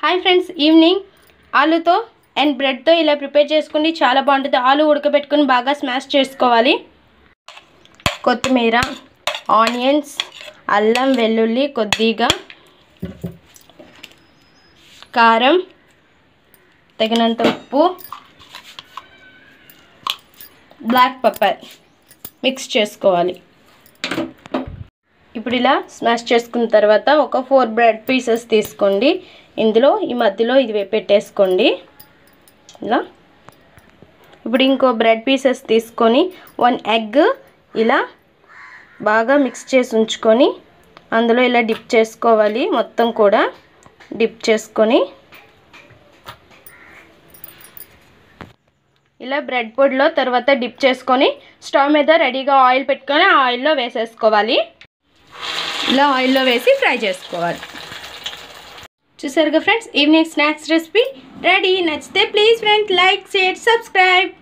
hi friends evening ఆలుతో and బ్రెడ్తో ఇలా ప్రిపేర్ చేసుకోండి చాలా బాగుంటుంది ఆలు ఉడకబెట్టుకుని బాగా స్మాష్ చేసుకోవాలి కొత్తిమీర ఆనియన్స్ అల్లం వెల్లుల్లి కొద్దిగా కారం తగినంత ఉప్పు బ్లాక్ పెప్పర్ మిక్స్ చేసుకోవాలి ఇప్పుడు ఇలా స్మాష్ చేసుకున్న తర్వాత ఒక ఫోర్ బ్రెడ్ పీసెస్ తీసుకోండి ఇందులో ఈ మధ్యలో ఇది పెట్టేసుకోండి ఇలా ఇప్పుడు ఇంకో బ్రెడ్ పీసెస్ తీసుకొని వన్ ఎగ్ ఇలా బాగా మిక్స్ చేసి ఉంచుకొని అందులో ఇలా డిప్ చేసుకోవాలి మొత్తం కూడా డిప్ చేసుకొని ఇలా బ్రెడ్ పొడిలో తర్వాత డిప్ చేసుకొని స్టవ్ మీద రెడీగా ఆయిల్ పెట్టుకొని ఆ ఆయిల్లో వేసేసుకోవాలి ఇలా ఆయిల్లో వేసి ఫ్రై చేసుకోవాలి చూసారుగా friends evening snacks recipe ready నచ్చితే please friend like share subscribe